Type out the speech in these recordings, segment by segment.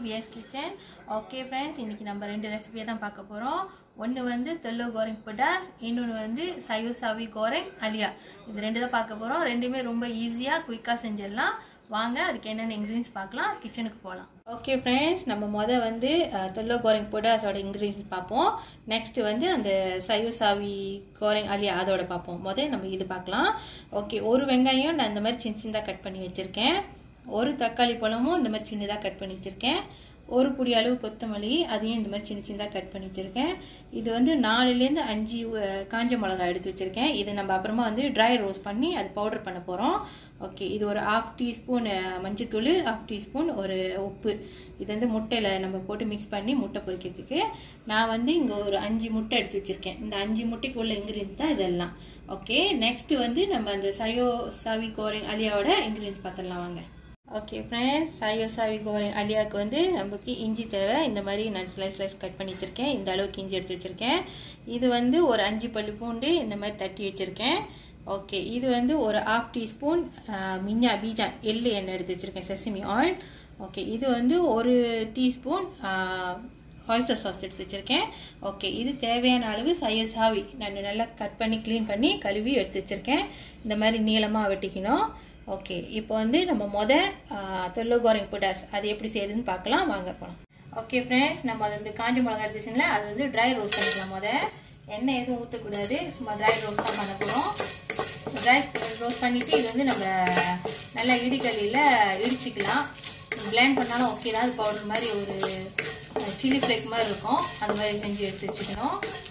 vs kitchen okay friends இன்னைக்கு நம்ம ரெண்டு ரெசிபியை தான் பார்க்க போகிறோம் ஒன்று வந்து தெல்லோ கோரிங் புடாஸ் இன்னொன்று வந்து சயு சாவி கோரிங் அலியா இது ரெண்டு தான் பார்க்க போகிறோம் ரெண்டுமே ரொம்ப ஈஸியாக குயிக்காக செஞ்சிடலாம் வாங்க அதுக்கு என்னென்ன இன்க்ரீடியன்ஸ் பார்க்கலாம் கிச்சனுக்கு போகலாம் ஓகே ஃப்ரெண்ட்ஸ் நம்ம மொதல் வந்து தொல்லோ கோரிங் புடாஸோட இன்க்ரீடியன்ஸ் பார்ப்போம் நெக்ஸ்ட் வந்து அந்த சைவ சாவி கோரிங் அலியா அதோட பார்ப்போம் முதல் நம்ம இது பார்க்கலாம் ஓகே ஒரு வெங்காயம் நான் இந்த மாதிரி சின்ன சின்னதாக கட் பண்ணி வச்சுருக்கேன் ஒரு தக்காளி பழமும் இந்த மாதிரி சின்னதாக கட் பண்ணி வச்சுருக்கேன் ஒரு புடி அளவு கொத்தமல்லி அதையும் இந்த மாதிரி சின்ன சின்னதாக கட் பண்ணி வச்சுருக்கேன் இது வந்து நாலுலேருந்து அஞ்சு அஹ், காஞ்ச மிளகாய் எடுத்து வச்சுருக்கேன் இது நம்ம அப்புறமா வந்து ட்ரை ரோஸ்ட் பண்ணி அது பவுடர் பண்ண போகிறோம் ஓகே இது ஒரு ஹாஃப் டீஸ்பூன் மஞ்சத்தூள் ஹாஃப் டீஸ்பூன் ஒரு உப்பு இது வந்து முட்டையில் நம்ம போட்டு மிக்ஸ் பண்ணி முட்டை பொரிக்கிறதுக்கு நான் வந்து இங்கே ஒரு அஞ்சு முட்டை எடுத்து வச்சுருக்கேன் இந்த அஞ்சு முட்டைக்கு உள்ள இன்க்ரீடியன்ஸ் தான் இதெல்லாம் ஓகே நெக்ஸ்ட் வந்து நம்ம அந்த சயோ சாவி கோரிங் அலியாவோட இன்க்ரீடியன்ஸ் பார்த்துடலாம் வாங்க ஓகே ஃப்ரெண்ட்ஸ் சாயோ சாவி கோரிங் அலியாவுக்கு வந்து நமக்கு இஞ்சி தேவை இந்த மாதிரி நான் ஸ்லைஸ் ஸ்லைஸ் கட் பண்ணி வச்சுருக்கேன் இந்த அளவுக்கு இஞ்சி எடுத்து வச்சுருக்கேன் இது வந்து ஒரு அஞ்சு பல்லு பூண்டு இந்த மாதிரி தட்டி வச்சுருக்கேன் ஓகே இது வந்து ஒரு ஹாஃப் டீஸ்பூன் மிஞ்சா பீஜா எள்ளு எண்ணெய் எடுத்து வச்சுருக்கேன் செசமி ஆயில் ஓகே இது வந்து ஒரு டீஸ்பூன் ஆயிஸ்டர் சாஸ் எடுத்து வச்சுருக்கேன் ஓகே இது தேவையான அளவு சைய சாவி நான் நல்லா கட் பண்ணி க்ளீன் பண்ணி கழுவி எடுத்து வச்சுருக்கேன் இந்த மாதிரி நீளமாக வெட்டிக்கணும் ஓகே இப்போ வந்து நம்ம மொத தொல்லோ கோரிங் புட்டாஸ் அது எப்படி செய்யுதுன்னு பார்க்கலாம் வாங்க போகலாம் ஓகே ஃப்ரெண்ட்ஸ் நம்ம அது வந்து காஞ்ச மிளகா எடுத்துச்சுங்களா அது வந்து ட்ரை ரோஸ்ட் பண்ணிக்கலாம் முத எண்ணெய் எதுவும் ஊற்றக்கூடாது சும்மா ட்ரை ரோஸ்ட் தான் பண்ண போகிறோம் ட்ரை ரோஸ்ட் பண்ணிவிட்டு இது வந்து நம்ம நல்லா இடிக்கல்லியில் இடிச்சிக்கலாம் பிளேண்ட் பண்ணாலும் ஓகே தான் அது பவுடர் மாதிரி ஒரு சில்லி ஃப்ளேக் மாதிரி இருக்கும் அந்த மாதிரி செஞ்சு எடுத்து வச்சுக்கணும்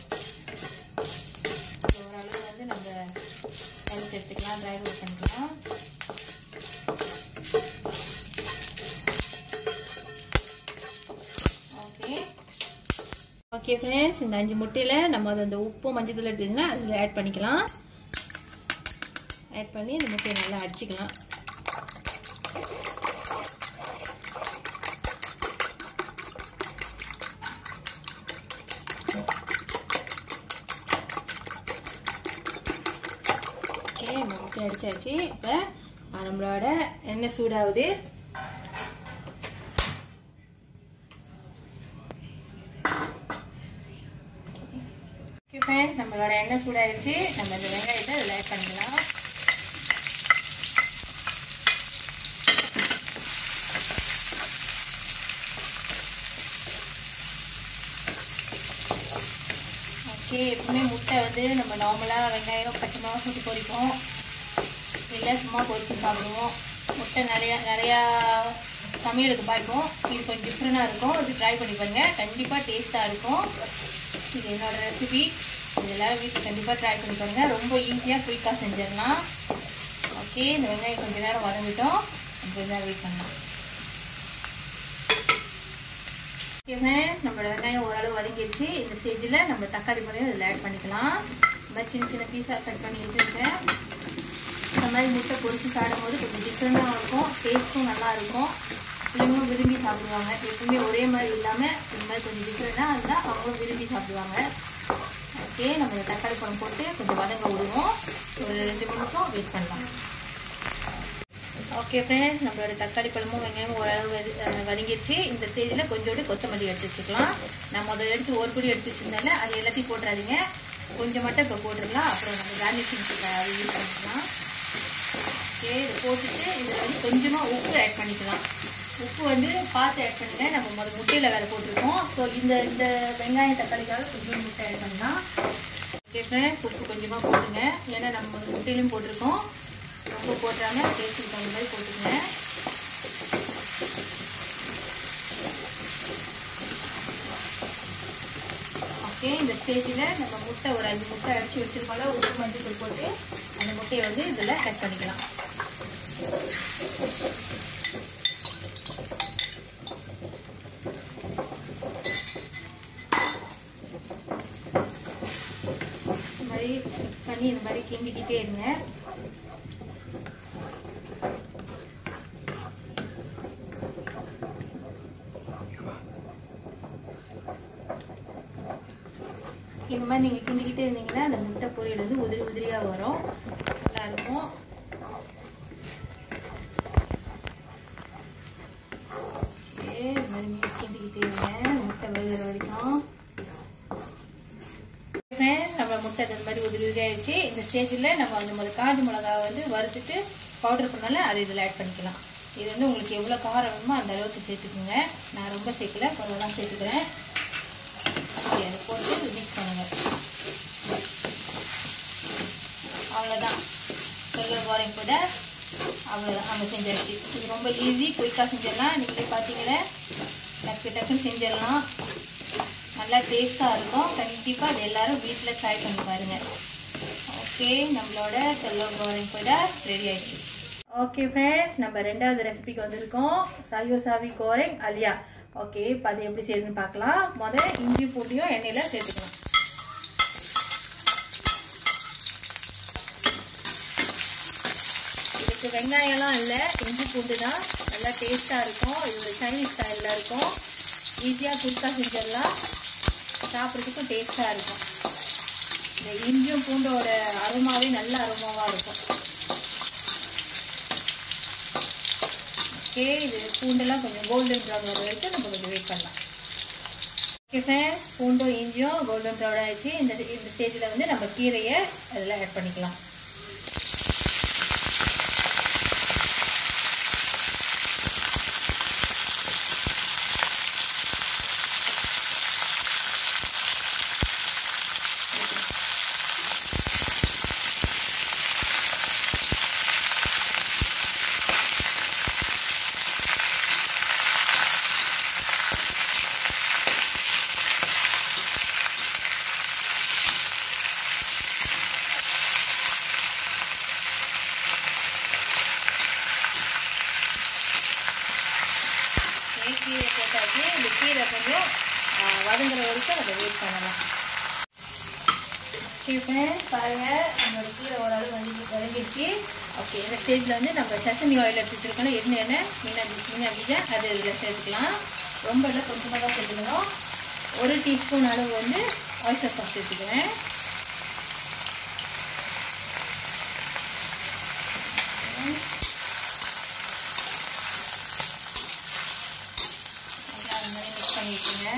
ஓரளவு வந்து நம்ம எடுத்து எடுத்துக்கலாம் ட்ரை ரோஸ்ட் பண்ணிக்கலாம் ஓகே ஓகே ஃப்ரெண்ட்ஸ் இந்த அஞ்சு முட்டையில் நம்ம அது அந்த உப்பு மஞ்சள் தூள் எடுத்துச்சுன்னா அதில் ஆட் பண்ணிக்கலாம் ஆட் பண்ணி இந்த முட்டையை நல்லா அடிச்சுக்கலாம் ஓகே நம்ம முட்டை அடிச்சாச்சு இப்போ நம்மளோட எண்ணெய் சூடாகுது ஓகே ஃப்ரெண்ட்ஸ் நம்மளோட எண்ணெய் சூடாயிருச்சு நம்ம இந்த வெங்காயத்தை அதில் ஆட் பண்ணிக்கலாம் ஓகே எப்பவுமே முட்டை வந்து நம்ம நார்மலாக வெங்காயம் பச்சை மிளகா சுட்டு பொரிப்போம் இல்லை சும்மா பொரிச்சு சாப்பிடுவோம் முட்டை நிறையா நிறையா சமையலுக்கு பார்ப்போம் இது கொஞ்சம் டிஃப்ரெண்டாக இருக்கும் இது ட்ரை பண்ணி பாருங்க கண்டிப்பாக டேஸ்ட்டாக இருக்கும் இது என்னோட ரெசிபி இது எல்லாரும் வீட்டில் கண்டிப்பாக ட்ரை பண்ணி பாருங்க ரொம்ப ஈஸியாக குயிக்காக செஞ்சிடலாம் ஓகே இந்த வெங்காயம் கொஞ்சம் நேரம் வதங்கிட்டோம் கொஞ்சம் நேரம் வெயிட் பண்ணலாம் ஓகே ஃப்ரெண்ட்ஸ் நம்மளோட வெங்காயம் ஓரளவு வதங்கிடுச்சு இந்த ஸ்டேஜில் நம்ம தக்காளி பழம் இதில் ஆட் பண்ணிக்கலாம் இந்த மாதிரி சின்ன சின்ன பீஸாக கட் பண்ணி வச்சுருக்கேன் இந்த மாதிரி முட்டை பொரிச்சு சாப்பிடும்போது கொஞ்சம் டிஃப்ரெண்ட்டாக இருக்கும் டேஸ்ட்டும் நல்லா இருக்கும் பிள்ளைங்களும் விரும்பி சாப்பிடுவாங்க எப்பவுமே ஒரே மாதிரி இல்லாமல் இந்த மாதிரி கொஞ்சம் டிஃப்ரெண்ட்டாக இருந்தால் அவங்களும் விரும்பி சாப்பிடுவாங்க ஓகே நம்ம இந்த தக்காளி பழம் போட்டு கொஞ்சம் வதங்க விடுவோம் ஒரு ரெண்டு நிமிஷம் வெயிட் பண்ணலாம் ஓகே ஃப்ரெண்ட்ஸ் நம்மளோட தக்காளி பழமும் வெங்காயமும் ஓரளவு வதி வதங்கிடுச்சு இந்த ஸ்டேஜில் கொஞ்சோண்டு கொத்தமல்லி எடுத்து வச்சுக்கலாம் நான் முதல்ல எடுத்து ஒரு பொடி எடுத்து வச்சுருந்தால அது எல்லாத்தையும் போட்டுறாதீங்க கொஞ்சம் மட்டும் இப்போ போட்டுடலாம் அப்புறம் நம்ம கார்னிஷிங்க்கு அது யூஸ் பண்ணிக்கலாம் ஓகே இதை போட்டுட்டு இதில் வந்து கொஞ்சமாக உப்பு ஆட் பண்ணிக்கலாம் உப்பு வந்து பார்த்து ஆட் பண்ணுங்க நம்ம முதல் முட்டையில் வேலை போட்டிருக்கோம் ஸோ இந்த இந்த வெங்காயம் தக்காளிக்காக கொஞ்சம் முட்டை ஆட் பண்ணலாம் ஓகே ஃப்ரெண்ட்ஸ் உப்பு கொஞ்சமாக போட்டுங்க ஏன்னா நம்ம முட்டையிலையும் போட்டிருக்கோம் ரொம்ப போட்டாங்க டேஸ்ட்டுக்கு தகுந்த மாதிரி போட்டுங்க ஓகே இந்த ஸ்டேஜில் நம்ம முட்டை ஒரு அஞ்சு முட்டை அடிச்சு வச்சிருக்கோம்ல உப்பு மஞ்சள் போட்டு அந்த முட்டையை வந்து இதில் கட் பண்ணிக்கலாம் இந்த மாதிரி பண்ணி இந்த மாதிரி கிண்டிக்கிட்டே இருங்க இந்த மாதிரி நீங்கள் கிண்டிக்கிட்டே இருந்தீங்கன்னா அந்த முட்டை பொரியல் வந்து உதிரி உதிரியாக வரும் நல்லா இருக்கும் ஓகே இந்த மாதிரி ஸ்டேஜில் நம்ம அந்த முதல் காஞ்ச மிளகாவை வந்து வறுத்துட்டு பவுடர் பண்ணால அதை இதில் ஆட் பண்ணிக்கலாம் இது வந்து உங்களுக்கு எவ்வளோ காரம் வேணுமோ அந்த அளவுக்கு சேர்த்துக்குங்க நான் ரொம்ப சேர்க்கல கொஞ்சம் தான் சேர்த்துக்கிறேன் ஓகே அதை போட்டு மிக்ஸ் பண்ணுங்கள் அவ்வளோதான் சொல்ல போகிறேன் கூட அவ்வளோதான் நம்ம செஞ்சாச்சு இது ரொம்ப ஈஸி குயிக்காக செஞ்சிடலாம் நீங்களே பார்த்தீங்களே டக்கு டக்குன்னு செஞ்சிடலாம் நல்லா டேஸ்ட்டாக இருக்கும் கண்டிப்பாக அது எல்லாரும் வீட்டில் ட்ரை பண்ணி பாருங்கள் ஓகே நம்மளோட செல்லோ கோரிங் கூட ரெடி ஆயிடுச்சு ஓகே ஃப்ரெண்ட்ஸ் நம்ம ரெண்டாவது ரெசிபிக்கு வந்திருக்கோம் சாயோ சாவி கோரிங் அலியா ஓகே இப்போ அது எப்படி செய்யுதுன்னு பார்க்கலாம் முதல் இஞ்சி பூட்டியும் எண்ணெயில் சேர்த்துக்கலாம் இதுக்கு வெங்காயம்லாம் இல்லை இஞ்சி பூண்டு தான் நல்லா டேஸ்ட்டாக இருக்கும் இது ஒரு சைனீஸ் ஸ்டைலில் இருக்கும் ஈஸியாக குயிக்காக செஞ்சிடலாம் சாப்பிட்றதுக்கும் டேஸ்ட்டாக இருக்கும் இந்த இஞ்சியும் பூண்டோட அருமாவே நல்ல அருமாவாக இருக்கும் ஓகே இது பூண்டெல்லாம் கொஞ்சம் கோல்டன் ப்ரௌன் வர வரைக்கும் நம்ம கொஞ்சம் வெயிட் பண்ணலாம் ஓகே ஃப்ரெண்ட்ஸ் பூண்டும் இஞ்சியும் கோல்டன் ப்ரௌன் ஆயிடுச்சு இந்த இந்த ஸ்டேஜில் வந்து நம்ம கீரையை அதில் ஆட் பண்ணிக்கலாம் கீரை போட்டாச்சு இந்த கீரை கொஞ்சம் வதங்குற வரைக்கும் அதை வெயிட் பண்ணலாம் ஓகே ஃப்ரெண்ட்ஸ் பாருங்கள் நம்மளோட கீரை ஓரளவு வந்து வதங்கிடுச்சு ஓகே இந்த ஸ்டேஜில் வந்து நம்ம செசமி ஆயில் எடுத்து வச்சுருக்கோம் எண்ணெய் எண்ணெய் மீனா மீனா பீஜா அது இதில் சேர்த்துக்கலாம் ரொம்ப இல்லை கொஞ்சமாக தான் சேர்த்துக்கணும் ஒரு டீஸ்பூன் அளவு வந்து ஆயிஸ்டர் சாஸ் சேர்த்துக்கிறேன் நல்லா அது மாதிரி மிக்ஸ் பண்ணிக்கோங்க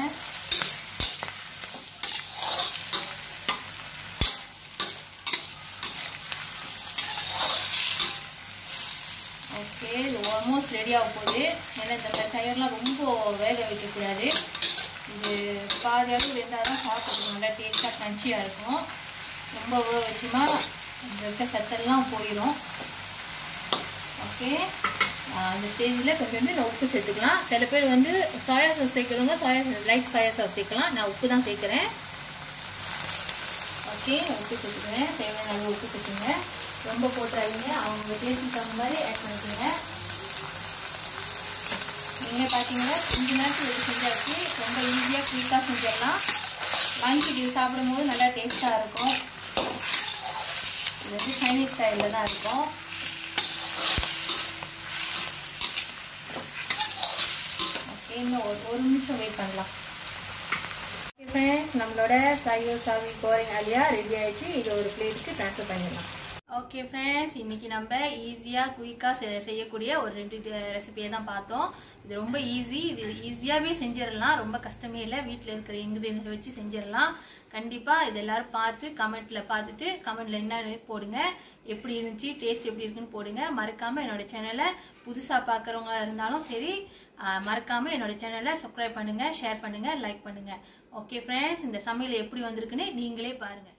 ஓகே இது ஆல்மோஸ்ட் ரெடி ஆக போகுது ஏன்னா இந்த தயிர்லாம் ரொம்ப வேக வைக்கக்கூடாது இது பாதி அளவு வெந்தால் தான் சாப்பிட்றதுக்கு நல்லா டேஸ்ட்டாக க்ரன்ச்சியாக இருக்கும் ரொம்ப வேக வச்சுமா இந்த இருக்க சத்தெல்லாம் போயிடும் ஓகே அந்த ஸ்டேஜில் கொஞ்சோண்டு நான் உப்பு சேர்த்துக்கலாம் சில பேர் வந்து சோயா சாஸ் சேர்க்குறவங்க சோயா லைட் சோயா சாஸ் சேர்க்கலாம் நான் உப்பு தான் சேர்க்குறேன் ஓகே உப்பு சேர்த்துக்கிறேன் தேவையான அளவு உப்பு சேர்த்துங்க ரொம்ப போட்டுறாதீங்க அவங்க டேஸ்ட்டுக்கு தகுந்த மாதிரி ஆட் பண்ணிக்கோங்க நீங்கள் பார்த்தீங்கன்னா அஞ்சு நேரத்துக்கு இது செஞ்சாச்சு ரொம்ப ஈஸியாக குயிக்காக செஞ்சிடலாம் லஞ்சுக்கு இது சாப்பிடும்போது நல்லா டேஸ்ட்டாக இருக்கும் இது வந்து சைனீஸ் ஸ்டைலில் தான் இருக்கும் ஓகே இன்னும் ஒரு ஒரு நிமிஷம் வெயிட் பண்ணலாம் ஃப்ரெண்ட்ஸ் நம்மளோட சாயோ சாவி கோரிங் அலியா ரெடி ஆயிடுச்சு இது ஒரு பிளேட்டுக்கு ட்ரான்ஸ்ஃபர் பண்ணிடலாம் ஓகே ஃப்ரெண்ட்ஸ் இன்னைக்கு நம்ம ஈஸியாக குயிக்காக செய்யக்கூடிய ஒரு ரெண்டு ரெசிபியை தான் பார்த்தோம் இது ரொம்ப ஈஸி இது ஈஸியாகவே செஞ்சிடலாம் ரொம்ப கஷ்டமே இல்லை வீட்டில் இருக்கிற இன்க்ரீடியன்ட் வச்சு செஞ்சிடலாம் கண்டிப்பாக இது எல்லாரும் பார்த்து கமெண்ட்டில் பார்த்துட்டு கமெண்ட்டில் என்னன்னு போடுங்க எப்படி இருந்துச்சு டேஸ்ட் எப்படி இருக்குன்னு போடுங்க மறக்காமல் என்னோட சேனலை புதுசாக பார்க்குறவங்க இருந்தாலும் சரி மறக்காமல் என்னோட சேனலை சப்ஸ்கிரைப் பண்ணுங்கள் ஷேர் பண்ணுங்கள் லைக் பண்ணுங்கள் ஓகே ஃப்ரெண்ட்ஸ் இந்த சமையல் எப்படி வந்திருக்குன்னு நீங்களே பாருங்கள்